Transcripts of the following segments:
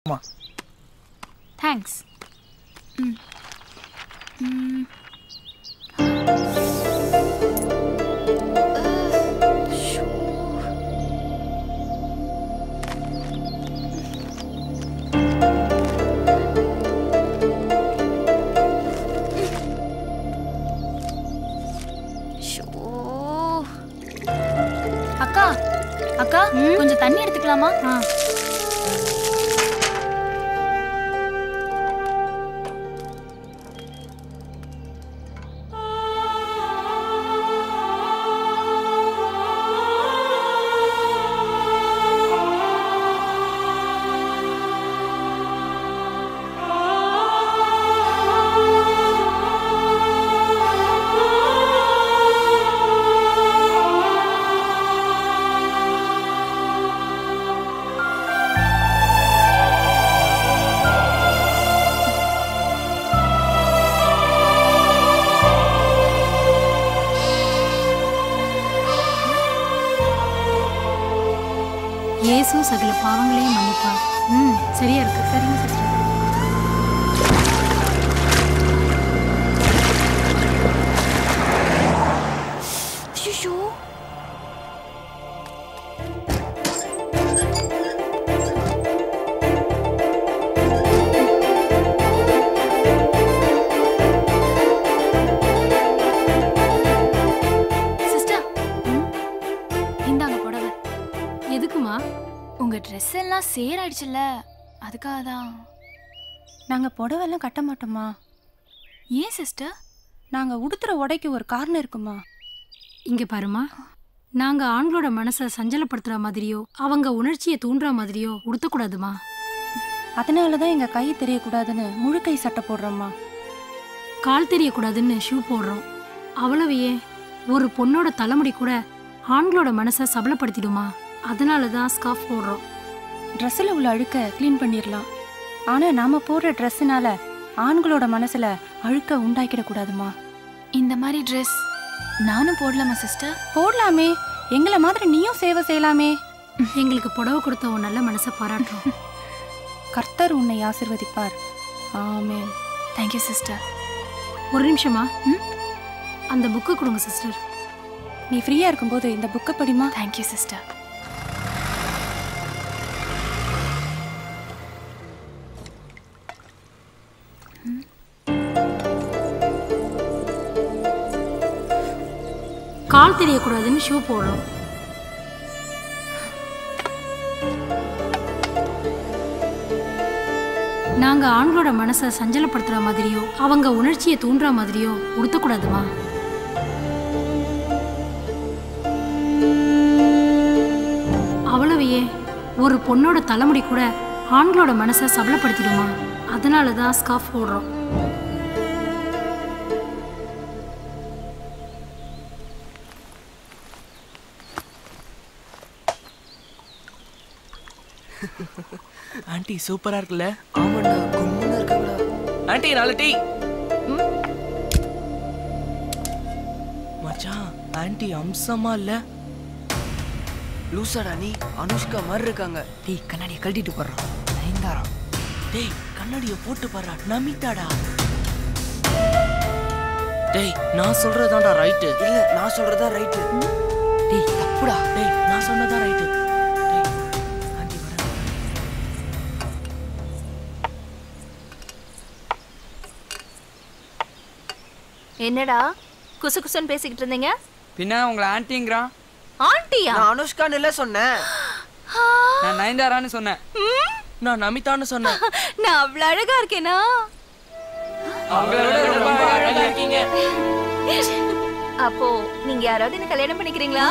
மா தேங்க்ஸ் ம் ம் ஷோ. அக்கா அக்கா கொஞ்சம் தண்ணி எடுத்துக்கலாமா இயேசு சகல பாவங்களையும் மன்னிப்பார் ம் சரியா இருக்கு சரிங்க சிஸ்டர் ஐயோ சிஸ்டர் இந்தாங்க புடவை எதுக்குமா உங்க ட்ரெஸ் எல்லாம் சேராயிடுச்சுல்ல அதுக்காக தான் நாங்க புடவெல்லாம் கட்ட மாட்டோமா ஏன் சிஸ்டர் நாங்க உடுத்துற உடைக்கு ஒரு காரணம் இருக்குமா இங்க பாருமா நாங்க ஆண்களோட மனசை சஞ்சலப்படுத்துற மாதிரியோ அவங்க உணர்ச்சியை தூண்டுற மாதிரியோ உடுத்தக்கூடாதுமா அதனாலதான் எங்க கை தெரியக்கூடாதுன்னு முழு கை சட்டை போடுறோம்மா கால் தெரியக்கூடாதுன்னு ஷூ போடுறோம் அவ்வளவு ஏன் ஒரு பொண்ணோட தலைமுடி கூட ஆண்களோட மனசை சபலப்படுத்திடுமா அதனால தான் ஸ்கார்ஃப் போடுறோம் ட்ரெஸ்ஸில் உள்ள அழுக்க க்ளீன் பண்ணிடலாம் ஆனா நாம போடுற ட்ரெஸ்ஸுனால ஆண்களோட மனசுல அழுக்க உண்டாக்கிடக்கூடாதுமா இந்த மாதிரி ட்ரெஸ் நானும் போடலாமா சிஸ்டர் போடலாமே எங்களை மாதிரி நீயும் சேவை செய்யலாமே எங்களுக்கு புடவை கொடுத்த உன் நல்ல மனசை பாராட்டுறோம் கர்த்தர் உன்னை ஆசிர்வதிப்பார் ஆமென் தேங்க்யூ சிஸ்டர் ஒரு நிமிஷமா ம்? அந்த புக்கு கொடுங்க சிஸ்டர் நீ ஃப்ரீயா இருக்கும்போது இந்த புக்கை படிமா தேங்க்யூ சிஸ்டர் கால் தெரியக்கூடாதுன்னு ஷூ போடுறோம் நாங்க ஆண்களோட மனசை சஞ்சலப்படுத்துற மாதிரியோ அவங்க உணர்ச்சியை தூண்டுற மாதிரியோ உடுத்தக்கூடாதுமா அவ்வளவு ஏன் ஒரு பொண்ணோட தலைமுடி கூட ஆண்களோட மனசை சபலப்படுத்திடுமா அதனால தான் ஸ்கார்ஃப் போடுறோம் ஆண்டி சூப்பரா இருக்குல்ல ஆமாண்டா கும்முன்னு இருக்காங்களா ஆண்டி நாலு டீ மச்சான் ஆண்டி அம்சமா இல்ல லூசாடா நீ அனுஷ்கா மாதிரி இருக்காங்க டேய் கண்ணாடியை கழட்டிட்டு போடுறான் நயன்தாரா டேய் கண்ணாடிய போட்டு பாரு நமிதாடா டேய் நான் சொல்றதாண்டா ரைட்டு இல்ல நான் சொல்றதா ரைட்டு டேய் தப்புடா டேய் நான் சொன்னதா ரைட்டு டேய் ஆண்டி வர என்னடா குசு குசுன்னு பேசிக்கிட்டு இருந்தீங்க பின்ன உங்களை ஆன்ட்டிங்கிறான் ஆண்டியா நான் அனுஷ்கான்னு இல்ல சொன்னேன் நான் நயன்தாரான்னு சொன்னேன் நான் நமிதான்னு சொன்னேன் நான் அவ்வளவு அழகா இருக்கேனா அவங்கள விட ரொம்ப அழகா இருக்கீங்க அப்போ நீங்க யாராவது என்ன கல்யாணம் பண்ணிக்கிறீங்களா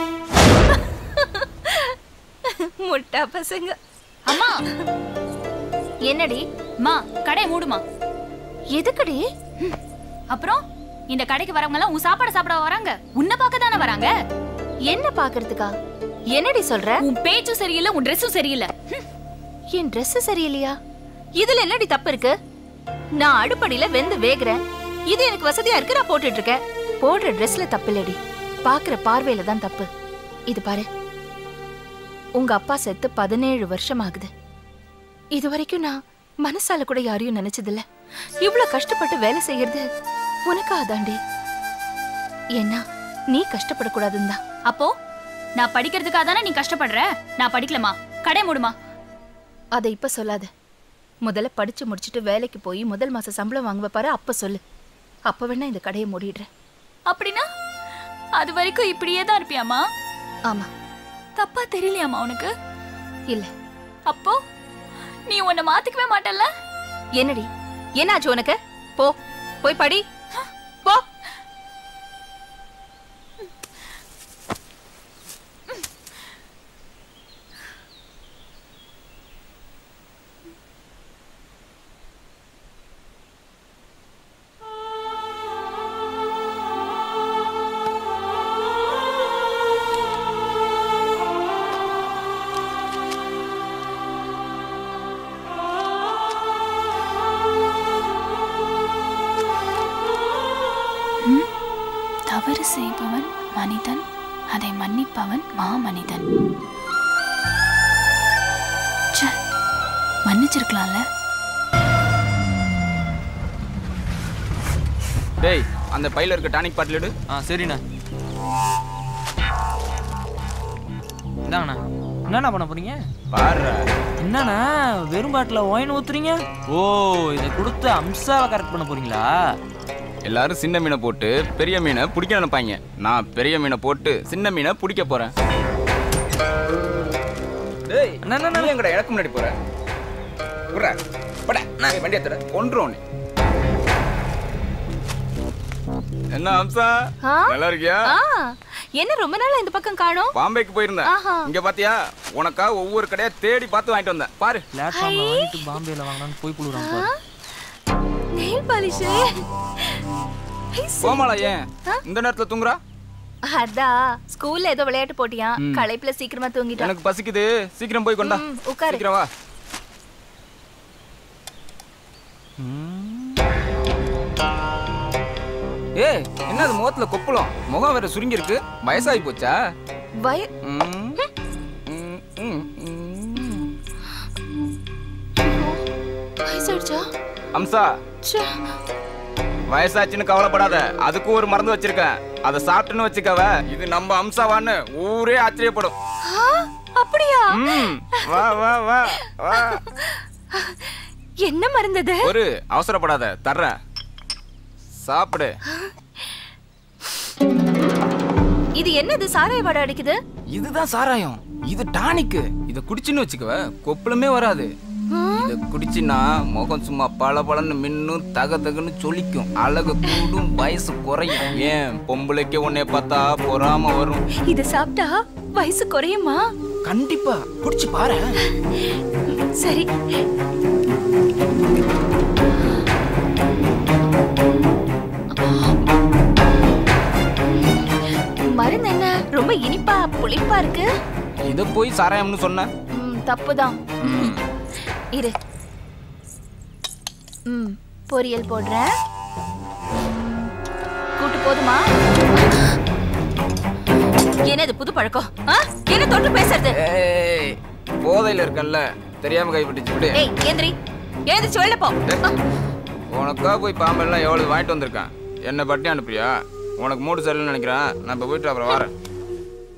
முட்டா பசங்க அம்மா என்னடி அம்மா கடை மூடுமா எதுக்குடி அப்புறம் இந்த கடைக்கு வரவங்க எல்லாம் உன் சாப்பாடு சாப்பிட வராங்க உன்னை பார்க்க தானே வராங்க என்ன பாக்குறதுக்கா என்னடி சொல்ற உன் பேச்சும் சரியில்லை உன் ட்ரெஸ்ஸும் சரியில்லை ஹம். என் Dress சரியில்லையா இதுல என்னடி தப்பு இருக்கு நான் அடுப்படியில வெந்து வேகுறேன் இது எனக்கு வசதியா இருக்கு நான் போட்டுட்டு இருக்கேன் போடுற Dressல தப்பு இல்லடி பாக்குற பார்வையில தான் தப்பு இது பாரு உங்க அப்பா செத்து பதினேழு வருஷம் ஆகுது இது வரைக்கும் நான் மனசால கூட யாரையும் நினைச்சதில்ல இவ்ளோ கஷ்டப்பட்டு வேலை செய்யறது உனக்கு அதாண்டி ஏன்னா நீ கஷ்டப்படக்கூடாதுன்னு தான் அப்போ நான் படிக்கிறதுக்காக தானே நீ கஷ்டப்படுற நான் படிக்கலமா கடை மூடுமா அதை இப்ப சொல்லாத முதல்ல படிச்சு முடிச்சிட்டு வேலைக்கு போய் முதல் மாச சம்பளம் வாங்குவ பாரு அப்ப சொல்லு அப்ப வேணா இந்த கடையை மூடிடுறேன் அப்படின்னா அது வரைக்கும் இப்படியே தான் இருப்பியாமா ஆமா தப்பா தெரியலையாமா உனக்கு இல்ல அப்போ நீ உன்னை மாத்திக்கவே மாட்டல்ல என்னடி என்னாச்சு உனக்கு போ போய் படி போ தவறு செய்பவன் மனிதன் அதை மன்னிப்பவன் மாமனிதன் ச்சே, மன்னிச்சிருக்கலாம்ல டேய் அந்த பையில இருக்க டானிக் பாட்டில் எடு ஆ சரிண்ணா இந்தாங்கண்ணா என்னண்ணா பண்ண போறீங்க பாரு என்னண்ணா வெறும் பாட்டில் ஒயின் ஊத்துறீங்க ஓ இதை கொடுத்து அம்சாவை கரெக்ட் பண்ண போறீங்களா எல்லாரும் சின்ன மீனை போட்டு பெரிய மீனை பிடிக்க நினைப்பாங்க நான் பெரிய மீனை போட்டு சின்ன மீனை பிடிக்க போறேன் டேய் அண்ணா, அண்ணா, நீ எங்கடா எனக்கு முன்னாடி போற விட்றா பட நான் வண்டி எடுத்துட கொன்றும் என்ன அம்சா ஆ? நல்லா இருக்கியா ஆ என்ன ரொம்ப நாளா இந்த பக்கம் காணோம் பாம்பேக்கு போயிருந்தேன் ஆஹா. இங்க பாத்தியா உனக்கா ஒவ்வொரு கடையா தேடி பார்த்து வாங்கிட்டு வந்தேன் பாரு பிளாட்ஃபார்ம்ல வாங்கிட்டு பாம்பேல வாங்கலாம்னு போய் புழுறான் பாரு நெயில் பாலிஷ் கோமாளா ஏன் இந்த நேரத்துல தூங்குறா அதான் ஸ்கூல்ல ஏதோ விளையாட்டு போட்டியா ம். களைப்புல சீக்கிரமா தூங்கிட்டான் எனக்கு பசிக்குது சீக்கிரம் போய் கொண்டா ம், உட்காரு. சீக்கிரம் வா ஏய் என்னது முகத்துல கொப்பளம் முகம் வேற சுருங்கி இருக்கு வயசாகி போச்சா வய ம். ம், ம், ம். வயசாயிடுச்சா அம்சா ச்சே. வயசாச்சுன்னு கவலைப்படாத அதுக்கும் ஒரு மருந்து வச்சிருக்கேன் அதை சாப்பிட்டுன்னு வச்சுக்கவ இது நம்ம அம்சாவான்னு ஊரே ஆச்சரியப்படும் ஆ, அப்படியா ம், வா வா வா வா என்ன மருந்தது ஒரு அவசரப்படாத தர்றேன் சாப்பிடு இது என்னது சாராய வாடை அடிக்குது இதுதான் சாராயம் இது டானிக்கு இத குடிச்சுன்னு வச்சுக்கவ கொப்பளமே வராது இத குடிச்சின்னா முகம் சும்மா பல பலன்னு மின்னும் தக தகன்னு சொலிக்கும் அழகு கூடும் வயசு குறையும் ஏன் பொம்பளைக்கு உன்னைய பார்த்தா பொறாம வரும் இத சாப்பிட்டா வயசு குறையுமா கண்டிப்பா குடிச்சு பாரு சரி மருந்து என்ன ரொம்ப இனிப்பா புளிப்பா இருக்கு இத போய் சாராயம்னு சொன்ன ம், தப்புதான் இரு ம் பொரியல் போடுறேன் கூட்டு போதுமா என்னது புது பழக்கம் ஆ? என்ன தொட்டு பேசுறது ஏய் போதையில இருக்கல்ல தெரியாம கைப்பட்டுச்சு விடு ஏய் ஏந்திரி எழுந்திரிச்சு வெளில போ உனக்கா போய் பாம்பெல்லாம் எவ்வளவு வாங்கிட்டு வந்திருக்கேன் என்ன பட்டி அனுப்புறியா உனக்கு மூடு சரியில்லைன்னு நினைக்கிறேன் நான் இப்போ போயிட்டு அப்புறம் வரேன்